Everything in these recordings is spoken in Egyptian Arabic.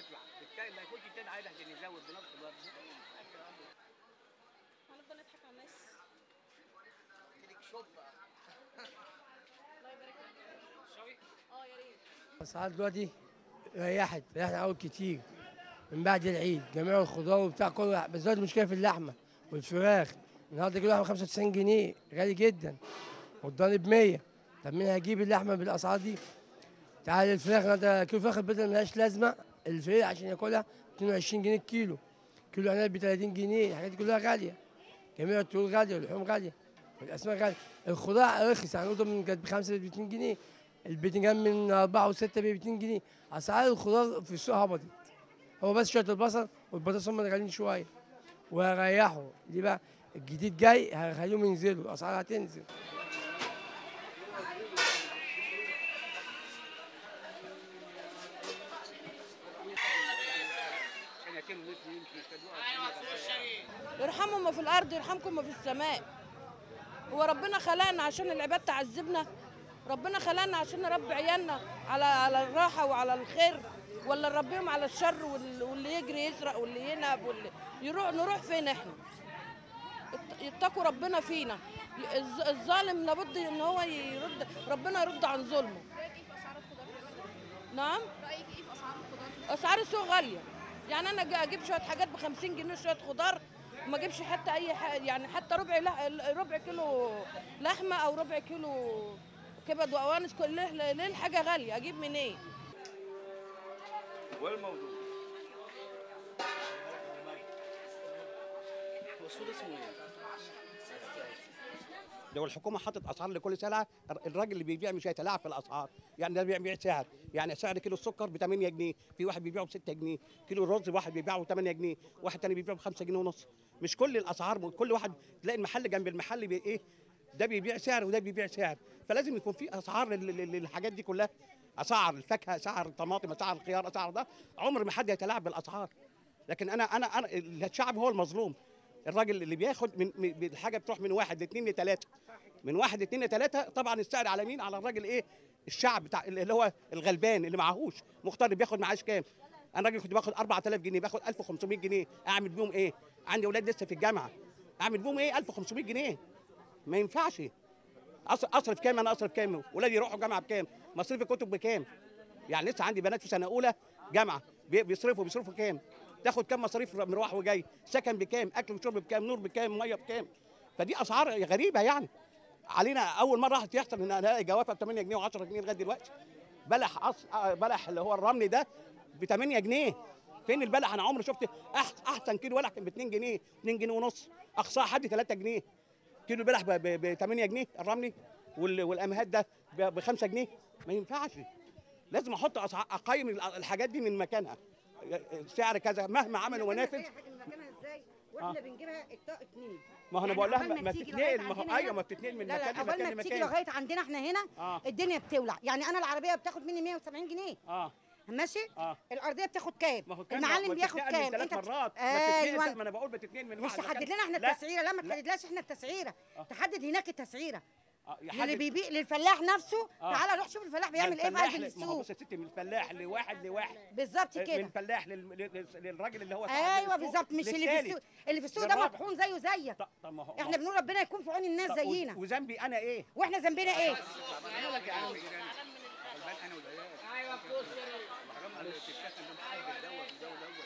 هتطلع التا- اللي هيخش التاني عايز عشان يزود بنفس الوقت هنفضل نضحك على الناس الله يبارك لك اه يا ريت الاسعار دلوقتي ريحت ريحت قوي كتير من بعد العيد جميع الخضار وبتاع كله بس دلوقتي المشكله في اللحمه والفراخ النهارده كيلو لحمه 95 جنيه غالي جدا والضاني ب 100 طب مين هيجيب اللحمه بالاسعار دي؟ تعال الفراخ النهارده كيلو فراخ البيضاء ملهاش لازمه الفريق عشان ياكلها 22 جنيه الكيلو كيلو عنب ب 30 جنيه الحاجات دي كلها غاليه جميع الطيور غاليه واللحوم غاليه والاسماك غاليه الخضار رخيص يعني القطه من كانت ب 5 ب 2 جنيه البتنجان من 4 و6 ب 200 جنيه اسعار الخضار في السوق هبطت هو بس شويه البصل والبطاطس هم اللي غاليين شويه وهيريحوا ليه بقى الجديد جاي هيخليهم ينزلوا الاسعار هتنزل سنتين ونص يمشي يستدوها ارحموا ما في الارض يرحمكم ما في السماء هو ربنا خلقنا عشان العباد تعذبنا ربنا خلقنا عشان نربي عيالنا على على الراحه وعلى الخير ولا نربيهم على الشر وال- واللي يجري يسرق واللي ينهب واللي يروح نروح فين احنا ات- يتقوا ربنا فينا ي- الظ- الظالم لابد ان هو يرد ربنا يرد عن ظلمه نعم رايك ايه في اسعار الخضار اسعار السوق غاليه يعني انا أجي اجيب شويه حاجات ب 50 جنيه شويه خضار وما اجيبش حتى اي حاجه يعني حتى ربع لح... ربع كيلو لحمه او ربع كيلو كبد وقوانص كل ليه ليه الحاجه غاليه اجيب منين إيه؟ والموضوع هو السوق اسمه ايه؟ لو الحكومه حطت اسعار لكل سلعه الراجل اللي بيبيع مش هيتلاعب في الاسعار يعني ده بيبيع سعر يعني سعر كيلو السكر ب 8 جنيه في واحد بيبيعه ب 6 جنيه كيلو الرز واحد بيبيعه ب 8 جنيه واحد تاني بيبيعه ب 5 جنيه ونص مش كل الاسعار كل واحد تلاقي المحل جنب المحل بي ايه ده بيبيع سعر وده بيبيع سعر فلازم يكون في اسعار لل- لل- للحاجات دي كلها اسعار الفاكهه اسعار الطماطم اسعار الخيار اسعار ده عمر ما حد هيتلاعب بالاسعار لكن انا انا انا الشعب هو المظلوم الراجل اللي بياخد من من- الحاجه بتروح من واحد لاثنين لثلاثه من واحد لاثنين لثلاثه طبعا السعر على مين؟ على الراجل ايه؟ الشعب بتاع اللي هو الغلبان اللي معهوش مغترب بياخد معاش كام؟ انا راجل كنت باخد 4000 جنيه باخد 1500 جنيه اعمل بيهم ايه؟ عندي اولاد لسه في الجامعه اعمل بيهم ايه؟ 1500 جنيه ما ينفعش أص- اصرف كام انا اصرف كام؟ ولادي يروحوا جامعه بكام؟ مصاريف الكتب بكام؟ يعني لسه عندي بنات في سنه اولى جامعه بي- بيصرفوا بيصرفوا كام؟ تاخد كام مصاريف مروح وجاي؟ سكن بكام؟ اكل وشرب بكام؟ نور بكام؟ ميه بكام؟ فدي اسعار غريبه يعني علينا اول مره راح يحصل ان الاقي جوافه ب 8 جنيه و10 جنيه لغايه دلوقتي بلح عص... آه، بلح اللي هو الرمل ده ب 8 جنيه فين البلح انا عمري شفت أح... احسن كيلو بلح كان ب 2 جنيه 2 جنيه ونص اقصاه حد 3 جنيه كيلو البلح ب 8 جنيه الرملي وال... والامهات ده ب 5 جنيه ما ينفعش لازم احط أسع... اقيم ال- الحاجات دي من مكانها سعر كذا مهما عملوا منافذ اي حاجه من مكانها ازاي واحنا بنجيبها الطاقه اتنين ما هو انا يعني بقول لها عقبال ما, ما ما تيجي تتنقل لغاية ما هو عندنا ايوه هنا- ما بتتنقل من لا لا مكان عقبال لمكان ما تيجي لمكان لغايه عندنا احنا هنا اه الدنيا بتولع يعني انا العربيه بتاخد مني 170 جنيه اه ماشي اه الارضيه بتاخد كام ما هو كان المعلم بياخد كام ثلاث انت مرات ايوه ما, ما انا بقول بتتنقل من مش واحد تحدد مكان. لنا احنا لا. التسعيره لا ما لا. تحددلاش احنا التسعيره آه. تحدد هناك التسعيره آه، للي يحدد- بيبيع للفلاح نفسه آه. تعالى روح شوف الفلاح ما بيعمل ايه في الفلاح قلب ل- ما هو السوق بص يا ستي من الفلاح لواحد لواحد بالظبط من كده فلاح لل... لل... للراجل اللي هو صاحب ايوه السوق بالظبط مش اللي في للتالت. السوق اللي في السوق ده للرابع. مطحون زيه زيك طب طب ما هو احنا بنقول ربنا يكون في عون الناس طب و- زينا وذنبي انا ايه؟ واحنا ذنبنا ايه انا لك يا عم غلبان انا والعيال ايوه فلوس حرام عليك تتكسر ده محل دوت وده ودوت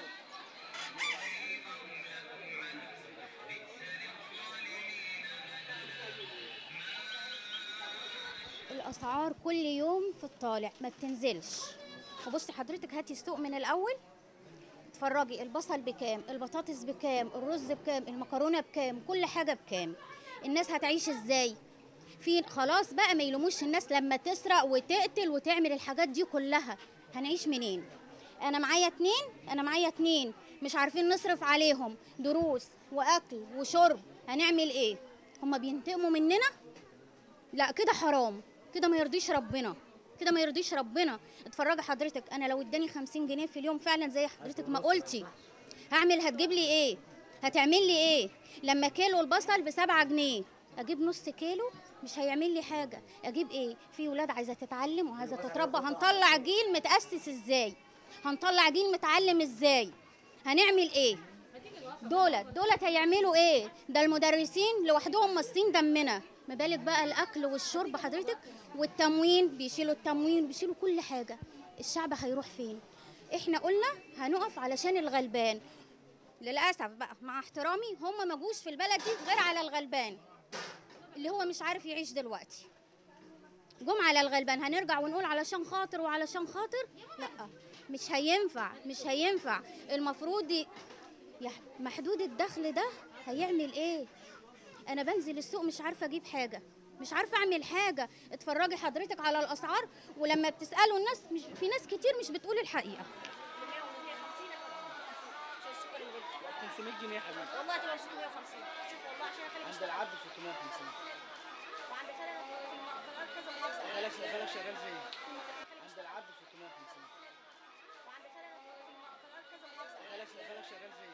الاسعار كل يوم في الطالع ما بتنزلش وبصي حضرتك هاتي السوق من الاول اتفرجي البصل بكام البطاطس بكام الرز بكام المكرونه بكام كل حاجه بكام الناس هتعيش ازاي في خلاص بقى ما يلوموش الناس لما تسرق وتقتل وتعمل الحاجات دي كلها هنعيش منين انا معايا اتنين انا معايا اتنين مش عارفين نصرف عليهم دروس واكل وشرب هنعمل ايه هما بينتقموا مننا لا كده حرام كده ما يرضيش ربنا كده ما يرضيش ربنا اتفرجي حضرتك انا لو اداني 50 جنيه في اليوم فعلا زي حضرتك ما قلتي هعمل هتجيب لي ايه هتعمل لي ايه لما كيلو البصل بسبعة جنيه اجيب نص كيلو مش هيعمل لي حاجه اجيب ايه في ولاد عايزه تتعلم وعايزه تتربى هنطلع جيل متاسس ازاي هنطلع جيل متعلم ازاي هنعمل ايه دولت دولت هيعملوا ايه ده المدرسين لوحدهم مصين دمنا ما بالك بقى الاكل والشرب حضرتك والتموين بيشيلوا التموين بيشيلوا كل حاجه الشعب هيروح فين احنا قلنا هنقف علشان الغلبان للاسف بقى مع احترامي هم ما جوش في البلد دي غير على الغلبان اللي هو مش عارف يعيش دلوقتي جم على الغلبان هنرجع ونقول علشان خاطر وعلشان خاطر لا مش هينفع مش هينفع المفروض ي- يا ح- محدود الدخل ده هيعمل ايه انا بنزل السوق مش عارفه اجيب حاجه مش عارفه اعمل حاجه اتفرجي حضرتك على الاسعار ولما بتسالوا الناس مش في ناس كتير مش بتقول الحقيقه 500 جنيه يا حبيبي والله تبقى 650 شوف والله عشان اخليك عند العبد 650 وعند خالد في المقطعات كذا محافظه خالك خالك شغال فين؟ عند العبد 650 وعند خالد في المقطعات كذا محافظه خالك خالك شغال فين؟